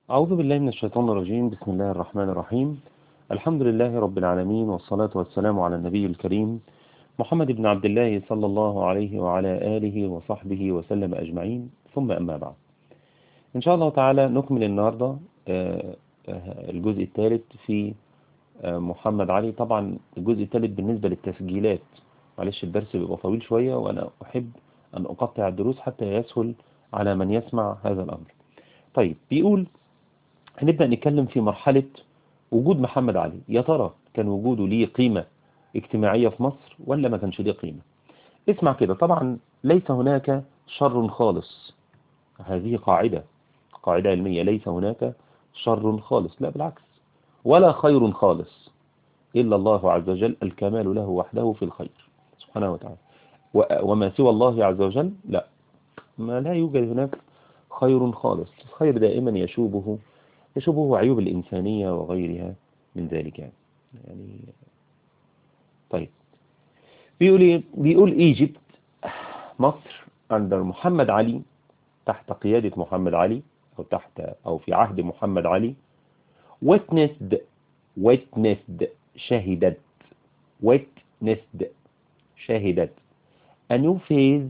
أعوذ بالله من الشيطان الرجيم بسم الله الرحمن الرحيم الحمد لله رب العالمين والصلاة والسلام على النبي الكريم محمد بن عبد الله صلى الله عليه وعلى آله وصحبه وسلم أجمعين ثم أما بعد إن شاء الله تعالى نكمل النهاردة الجزء الثالث في محمد علي طبعا الجزء الثالث بالنسبة للتسجيلات معلش الدرس بيبقى طويل شوية وأنا أحب أن أقطع الدروس حتى يسهل على من يسمع هذا الأمر طيب بيقول هنبدأ نتكلم في مرحلة وجود محمد علي يا ترى كان وجوده ليه قيمة اجتماعية في مصر ولا ما كانش ليه قيمة اسمع كده طبعا ليس هناك شر خالص هذه قاعدة قاعدة علمية ليس هناك شر خالص لا بالعكس ولا خير خالص إلا الله عز وجل الكمال له وحده في الخير سبحانه وتعالى وما سوى الله عز وجل لا ما لا يوجد هناك خير خالص الخير دائما يشوبه يشوبه عيوب الإنسانية وغيرها من ذلك يعني, يعني طيب بيقول ايه بيقول ايجيبت مصر عند محمد علي تحت قيادة محمد علي أو تحت أو في عهد محمد علي witnessed witnessed شهدت witnessed شهدت a new phase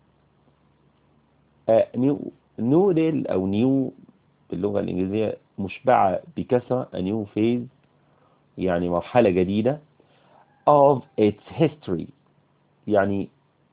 a new new deal أو new باللغة الإنجليزية مشبعة بكسرة a new phase يعني مرحلة جديدة of its history يعني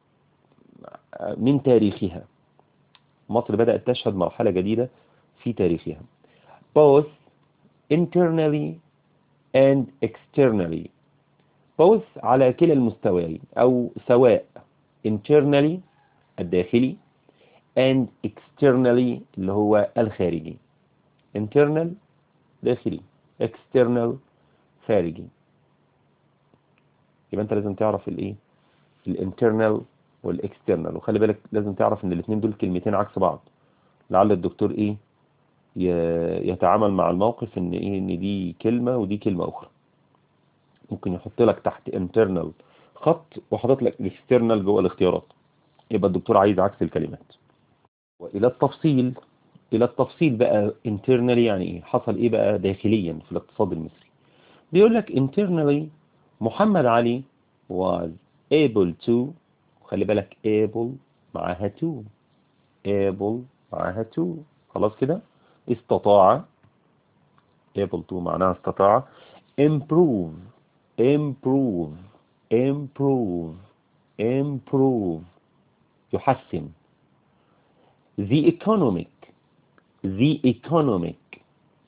من تاريخها مصر بدأت تشهد مرحلة جديدة في تاريخها both internally and externally both على كلا المستويين أو سواء internally الداخلي and externally اللي هو الخارجي internal داخلي external خارجي يبقى انت لازم تعرف الايه الانترنال والاكسترنال وخلي بالك لازم تعرف ان الاثنين دول كلمتين عكس بعض لعل الدكتور ايه يتعامل مع الموقف ان ايه ان دي كلمة ودي كلمة اخرى ممكن يحط لك تحت internal خط وحاطط لك external جوه الاختيارات يبقى الدكتور عايز عكس الكلمات والى التفصيل الى التفصيل بقى internally يعني ايه حصل ايه بقى داخليا في الاقتصاد المصري بيقول لك internally محمد علي was able to خلي بالك able معاها to able معاها to خلاص كده استطاع able to معناها استطاع improve improve improve improve يحسن the economic the economic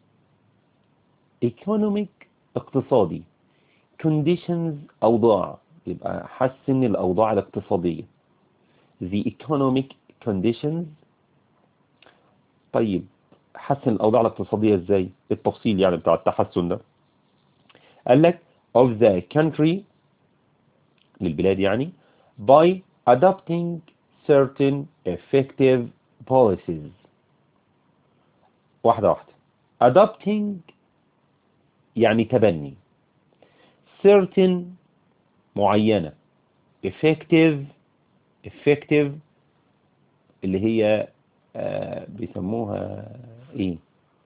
economic اقتصادي conditions أوضاع يبقى حسن الأوضاع الاقتصادية the economic conditions طيب حسن الأوضاع الاقتصادية ازاي التفصيل يعني بتاع التحسن ده قال لك of the country للبلاد يعني by adopting certain effective policies واحدة واحدة adopting يعني تبني certain معينة effective effective اللي هي آه بيسموها ايه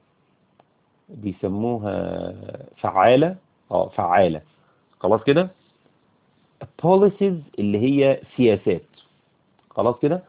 بيسموها فعالة اه فعالة خلاص كده policies اللي هي سياسات خلاص كده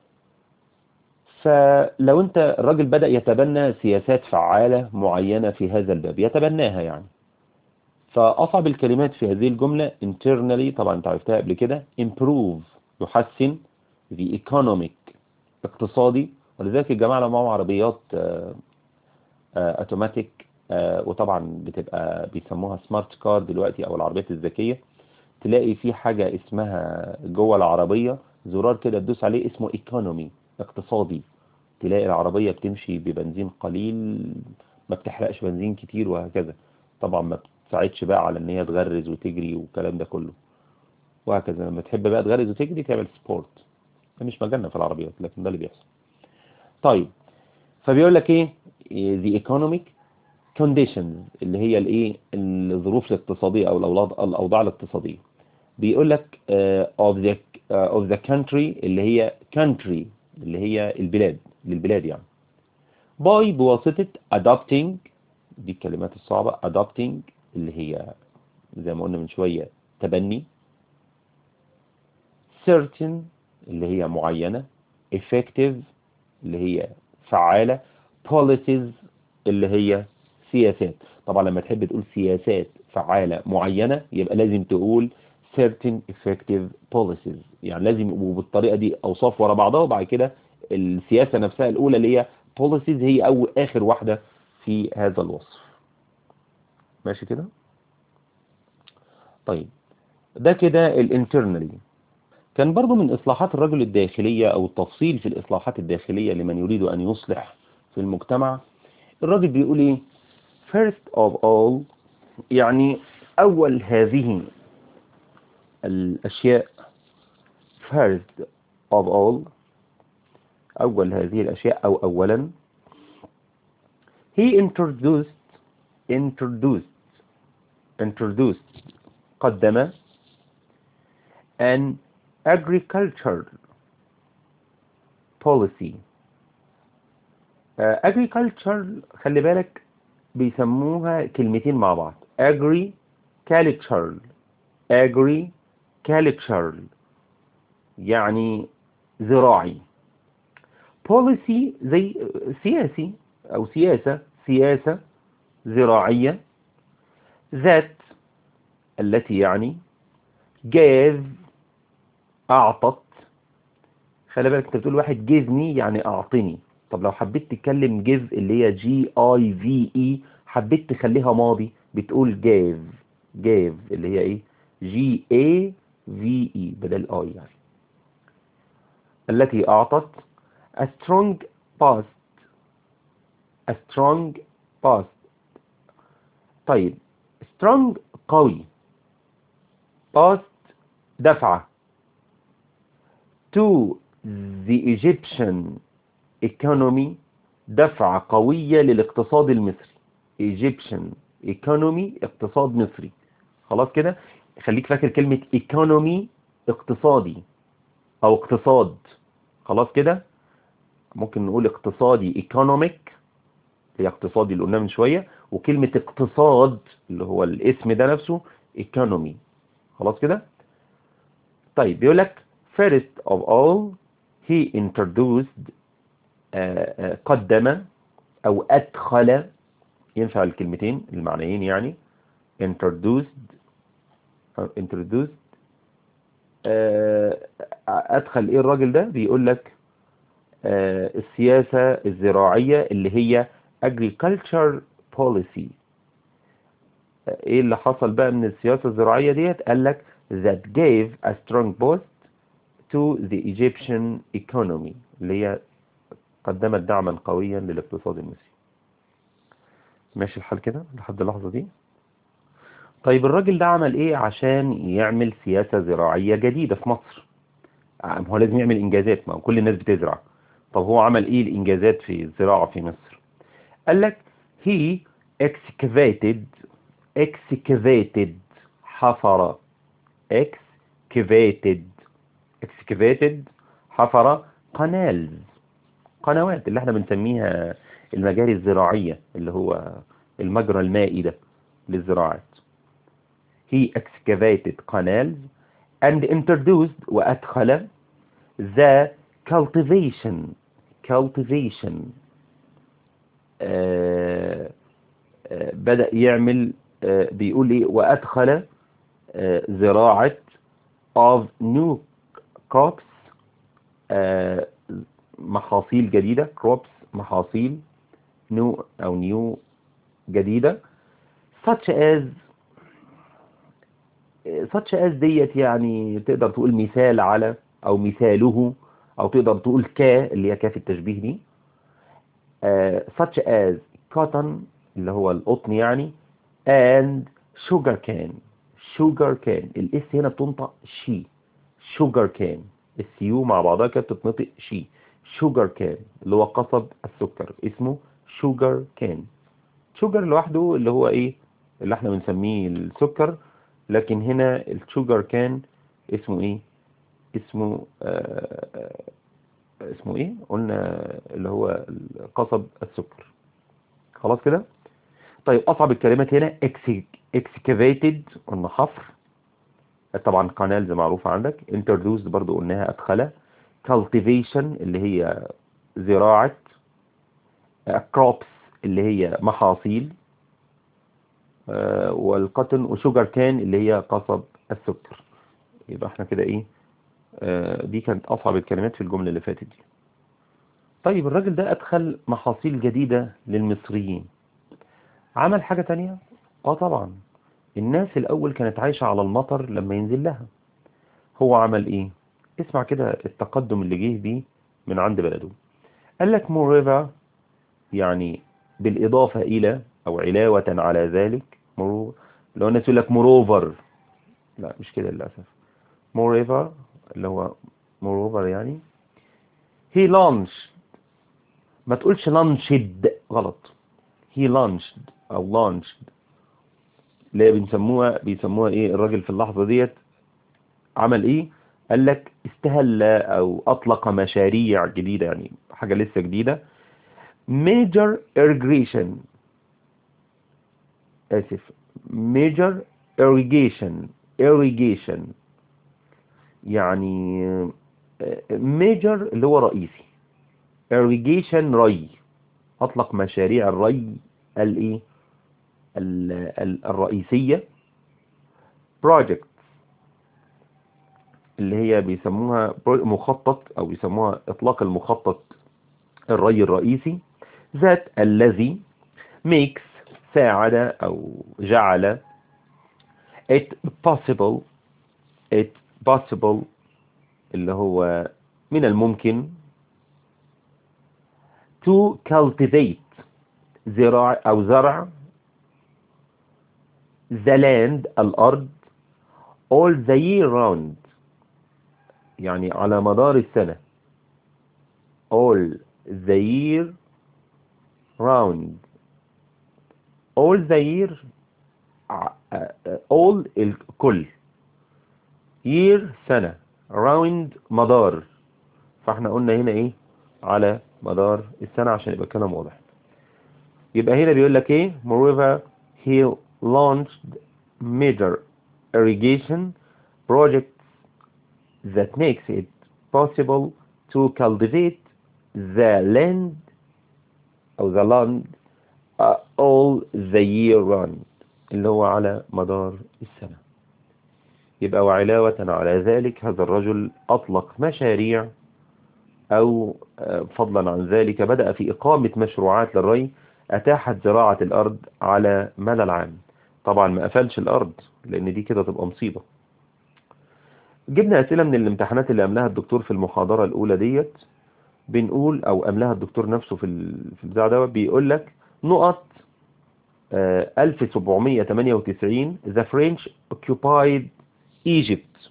فلو انت الراجل بدأ يتبنى سياسات فعالة معينة في هذا الباب يتبناها يعني فأصعب الكلمات في هذه الجملة internally طبعا انت عرفتها قبل كده improve يحسن the economic اقتصادي ولذلك الجماعة لو معهم عربيات اوتوماتيك وطبعا بتبقى بيسموها سمارت كار دلوقتي او العربيات الذكية تلاقي في حاجة اسمها جوه العربية زرار كده تدوس عليه اسمه ايكونومي اقتصادي تلاقي العربية بتمشي ببنزين قليل ما بتحرقش بنزين كتير وهكذا طبعا ما بتساعدش بقى على ان هي تغرز وتجري والكلام ده كله وهكذا لما تحب بقى تغرز وتجري تعمل سبورت ده مش مجالنا في العربيات لكن ده اللي بيحصل طيب فبيقول لك ايه the economic conditions اللي هي الايه الظروف الاقتصادية او الاوضاع الاقتصادية بيقول لك uh, of the uh, of the country اللي هي country اللي هي البلاد للبلاد يعني باي بواسطة adopting دي الكلمات الصعبة adopting اللي هي زي ما قلنا من شوية تبني certain اللي هي معينة effective اللي هي فعالة policies اللي هي سياسات طبعا لما تحب تقول سياسات فعالة معينة يبقى لازم تقول certain effective policies يعني لازم يبقوا بالطريقة دي أوصاف ورا بعضها وبعد كده السياسة نفسها الأولى اللي هي policies هي أول آخر واحدة في هذا الوصف ماشي كده طيب ده كده الانترنالي كان برضو من إصلاحات الرجل الداخلية أو التفصيل في الإصلاحات الداخلية لمن يريد أن يصلح في المجتمع الراجل بيقول إيه first of all يعني أول هذه الأشياء first of all أول هذه الأشياء أو أولا he introduced introduced introduced قدم an agriculture policy uh, agriculture خلي بالك بيسموها كلمتين مع بعض agriculture agriculture يعني زراعي policy زي سياسي أو سياسة سياسة زراعية ذات التي يعني gave أعطت خلي بالك انت بتقول واحد give me يعني أعطني طب لو حبيت تتكلم give اللي هي جي اي في اي حبيت تخليها ماضي بتقول gave gave اللي هي ايه جي اي في اي بدل اي يعني التي أعطت a strong past a strong past طيب strong قوي past دفعة to the Egyptian economy دفعة قوية للاقتصاد المصري Egyptian economy اقتصاد مصري خلاص كده خليك فاكر كلمة economy اقتصادي او اقتصاد خلاص كده ممكن نقول اقتصادي economic هي اقتصادي اللي قلناه من شوية وكلمة اقتصاد اللي هو الاسم ده نفسه economy خلاص كده طيب بيقول لك first of all he introduced uh, uh, قدم او ادخل ينفع الكلمتين المعنيين يعني introduced introduced uh, ادخل ايه الراجل ده بيقول لك السياسة الزراعية اللي هي agriculture policy ايه اللي حصل بقى من السياسة الزراعية ديت قال لك that gave a strong boost to the Egyptian economy اللي هي قدمت دعما قويا للاقتصاد المصري ماشي الحال كده لحد اللحظة دي طيب الراجل ده عمل ايه عشان يعمل سياسة زراعية جديدة في مصر هو لازم يعمل انجازات ما كل الناس بتزرع طب هو عمل ايه الانجازات في الزراعة في مصر قال لك he excavated excavated حفر excavated excavated حفر قنالز قنوات اللي احنا بنسميها المجاري الزراعية اللي هو المجرى المائي ده للزراعات he excavated canals and introduced وأدخل the cultivation cultivation آه آه بدأ يعمل آه بيقول ايه وأدخل زراعة of new crops محاصيل جديدة crops محاصيل new أو new جديدة such as such as ديت يعني تقدر تقول مثال على أو مثاله أو تقدر تقول ك اللي هي كاف التشبيه دي such as cotton اللي هو القطن يعني and sugar cane sugar cane الاس هنا بتنطق شي sugar cane السيو مع بعضها كانت بتتنطق شي sugar cane اللي هو قصب السكر اسمه sugar cane sugar لوحده اللي هو ايه اللي احنا بنسميه السكر لكن هنا الشوجر كان اسمه ايه اسمه اسمه ايه قلنا اللي هو قصب السكر خلاص كده طيب اصعب الكلمات هنا excavated قلنا حفر طبعا قنالز معروفة عندك introduced برضو قلناها ادخل cultivation اللي هي زراعة crops اللي هي محاصيل والقطن وشوجر كان اللي هي قصب السكر يبقى احنا كده ايه دي كانت اصعب الكلمات في الجملة اللي فاتت دي طيب الراجل ده ادخل محاصيل جديدة للمصريين عمل حاجة تانية اه طبعا الناس الاول كانت عايشة على المطر لما ينزل لها هو عمل ايه اسمع كده التقدم اللي جه بيه من عند بلده قال لك moreover يعني بالاضافة الى او علاوة على ذلك مرو لو الناس يقول لك moreover لا مش كده للأسف moreover اللي هو moreover يعني he launched ما تقولش launched غلط he launched او launched اللي بنسموها بيسموها ايه الراجل في اللحظة ديت عمل ايه قال لك استهل او اطلق مشاريع جديدة يعني حاجة لسه جديدة major irrigation اسف major irrigation irrigation يعني major اللي هو رئيسي irrigation ري اطلق مشاريع الري الايه الرئيسية project اللي هي بيسموها مخطط او بيسموها اطلاق المخطط الري الرئيسي ذات الذي makes ساعد او جعل it possible it possible اللي هو من الممكن to cultivate زراع او زرع the land الارض all the year round يعني على مدار السنة all the year round all the year all الكل year سنة round مدار فاحنا قلنا هنا ايه على مدار السنة عشان يبقى الكلام واضح يبقى هنا بيقول لك ايه moreover he launched major irrigation projects that makes it possible to cultivate the land أو the land uh, all the year round اللي هو على مدار السنة يبقى وعلاوة على ذلك هذا الرجل أطلق مشاريع أو فضلا عن ذلك بدأ في إقامة مشروعات للري أتاحت زراعة الأرض على مدى العام طبعا ما قفلش الأرض لأن دي كده تبقى مصيبة جبنا أسئلة من الامتحانات اللي أملاها الدكتور في المحاضرة الأولى ديت بنقول أو أملاها الدكتور نفسه في في البتاع دوت بيقول لك نقط 1798 The French occupied Egypt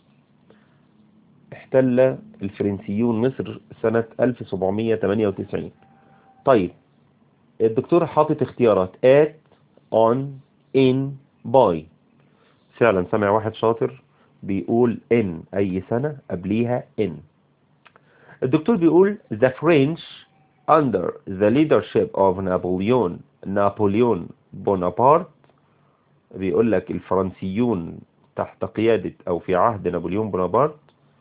احتل الفرنسيون مصر سنة 1798 طيب الدكتور حاطط اختيارات at on in by فعلا سمع واحد شاطر بيقول in أي سنة قبليها in الدكتور بيقول the French under the leadership of Napoleon نابليون بونابرت بيقول لك الفرنسيون تحت قيادة أو في عهد نابليون بونابرت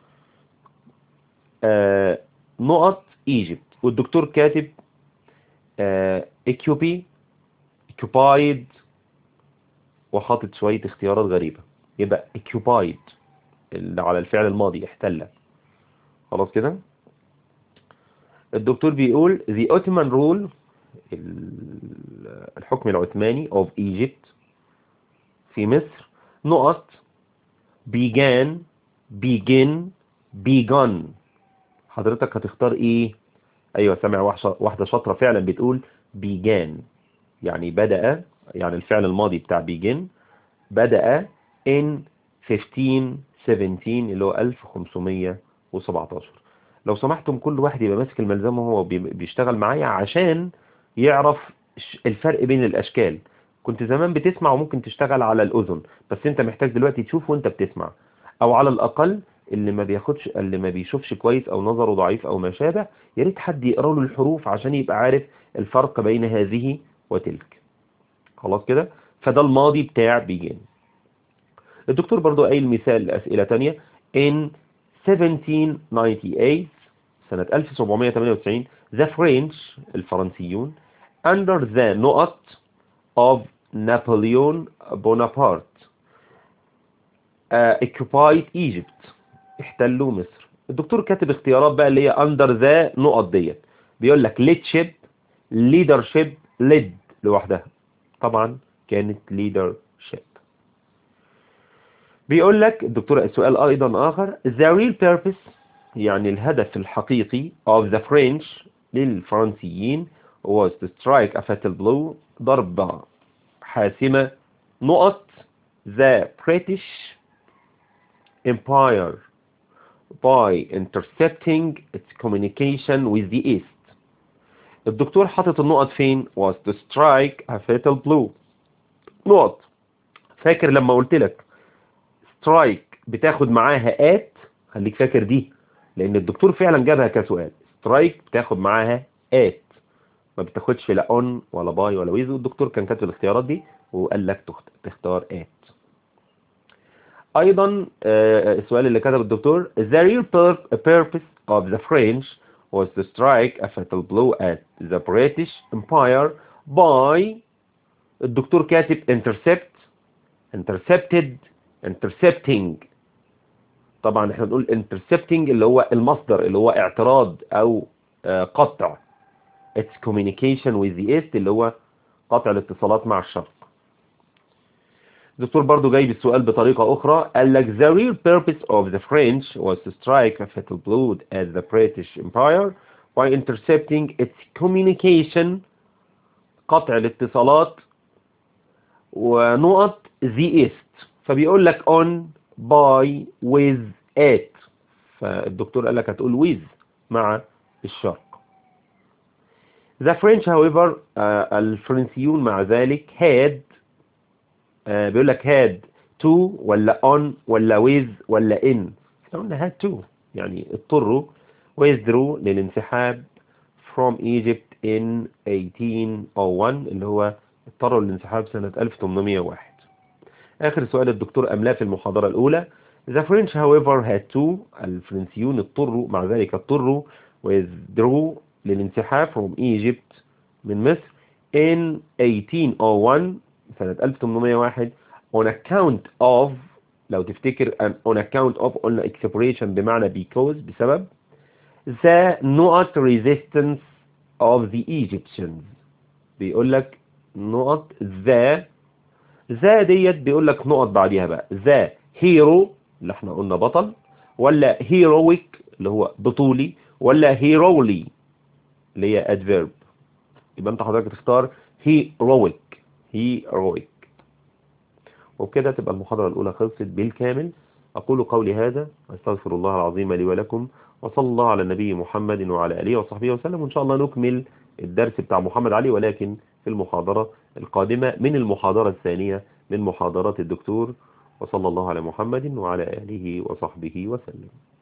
آه نقط ايجيبت والدكتور كاتب آه اكيوبي occupied وحاطط شوية اختيارات غريبة يبقى occupied اللي على الفعل الماضي احتل خلاص كده الدكتور بيقول the Ottoman rule الحكم العثماني of Egypt في مصر نقط began begin begun حضرتك هتختار ايه ايوه سامع واحدة شاطرة فعلا بتقول began يعني بدأ يعني الفعل الماضي بتاع begin بدأ in 1517 اللي هو 1517 لو سمحتم كل واحد يبقى ماسك الملزمة وهو بيشتغل معايا عشان يعرف الفرق بين الأشكال كنت زمان بتسمع وممكن تشتغل على الأذن بس انت محتاج دلوقتي تشوف وانت بتسمع او على الأقل اللي ما بياخدش اللي ما بيشوفش كويس او نظره ضعيف او ما شابه يا ريت حد يقرا له الحروف عشان يبقى عارف الفرق بين هذه وتلك خلاص كده فده الماضي بتاع بيجين الدكتور برضو قايل مثال لأسئلة تانية in 1798 سنة 1798 the French الفرنسيون under the نقط of Napoleon Bonaparte uh, occupied Egypt احتلوا مصر الدكتور كاتب اختيارات بقى اللي هي under the نقط ديت بيقول لك leadership leadership led لوحدها طبعا كانت leadership بيقول لك الدكتور السؤال ايضا اخر the real purpose يعني الهدف الحقيقي of the French للفرنسيين was to strike a fatal blow ضربة حاسمة نقط the British Empire by intercepting its communication with the East الدكتور حاطط النقط فين was to strike a fatal blow نقط فاكر لما قلت لك سترايك بتاخد معاها ات خليك فاكر دي لان الدكتور فعلا جابها كسؤال سترايك بتاخد معاها ات ما بتاخدش لا اون ولا باي ولا ويز والدكتور كان كاتب الاختيارات دي وقال لك تختار ات ايضا السؤال اللي كتب الدكتور the real purpose of the French was to strike a fatal blow at the British Empire by الدكتور كاتب intercept intercepted intercepting طبعا احنا بنقول intercepting اللي هو المصدر اللي هو اعتراض او قطع its communication with the east اللي هو قطع الاتصالات مع الشرق الدكتور برضو جايب السؤال بطريقة أخرى قال لك the real purpose of the French was to strike a fatal blow at the British Empire by intercepting its communication قطع الاتصالات ونقط the east فبيقول لك on by with at فالدكتور قال لك هتقول with مع الشرق The French however uh, الفرنسيون مع ذلك had uh, بيقول لك had to ولا on ولا with ولا in احنا قلنا had to يعني اضطروا withdrew للانسحاب from Egypt in 1801 اللي هو اضطروا للانسحاب سنة 1801 آخر سؤال الدكتور أملاه في المحاضرة الأولى The French however had to الفرنسيون اضطروا مع ذلك اضطروا withdrew للانسحاب from Egypt من مصر in 1801 سنة 1801 on account of لو تفتكر on account of قلنا expiration بمعنى because بسبب the not resistance of the Egyptians بيقول لك نقط the ذا ديت بيقول لك نقط بعديها بقى ذا هيرو اللي احنا قلنا بطل ولا هيرويك اللي هو بطولي ولا هيرولي اللي هي ادفيرب يبقى انت حضرتك تختار هيرويك هيرويك وبكده تبقى المحاضرة الأولى خلصت بالكامل أقول قولي هذا أستغفر الله العظيم لي ولكم وصلى الله على النبي محمد وعلى آله وصحبه وسلم وإن شاء الله نكمل الدرس بتاع محمد علي ولكن في المحاضرة القادمة من المحاضرة الثانية من محاضرات الدكتور وصلى الله على محمد وعلى آله وصحبه وسلم